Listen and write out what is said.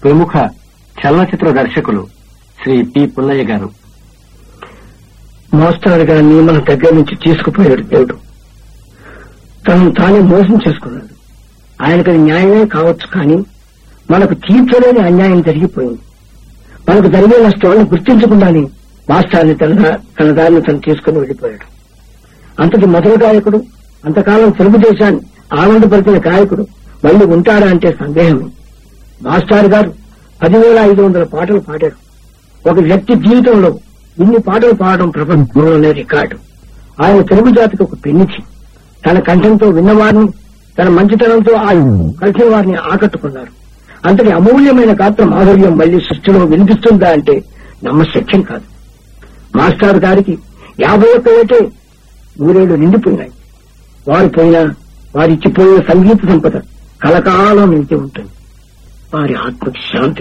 ప్రముఖ చలనచిత్ర దర్శకులు శ్రీ పి పుల్లయ్య గారు మోస్తారు గారిని మన దగ్గర నుంచి తీసుకుపోయాడు దేవుడు తనను తానే మోసం చేసుకున్నాడు ఆయనకు అది న్యాయమే కావచ్చు కానీ మనకు తీర్చలేని అన్యాయం జరిగిపోయింది మనకు జరిగే నష్టాలను గుర్తించకుండానే మాస్టర్ని తన దా- తన దారిని తను తీసుకుని వెళ్ళిపోయాడు అంతటి మొదటి గాయకుడు అంతకాలం తెలుగుదేశాన్ని ఆనందపరిచిన గాయకుడు మళ్ళీ ఉంటాడా అంటే సందేహమే మాస్టర్ గారు పదివేల ఐదు వందల పాటలు పాడారు ఒక వ్యక్తి జీవితంలో ఇన్ని పాటలు పాడడం ప్రపంచంలోనే రికార్డు ఆయన తెలుగు జాతికి ఒక పెన్నిచి తన కంఠంతో విన్నవారిని తన మంచితనంతో ఆ కలిసిన వారిని ఆకట్టుకున్నారు అంతటి అమూల్యమైన గాత్ర మాధుర్యం మళ్లీ సృష్టిలో వినిపిస్తుందా అంటే నమ్మశక్యం కాదు మాస్టర్ గారికి యాభై ఒక్క ఏటే నూరేళ్లు నిండిపోయినాయి వారు పోయినా వారిచ్చిపోయే సంగీత సంపద కలకాలం నిలిచి ఉంటుంది వారి ఆత్మకి శాంతి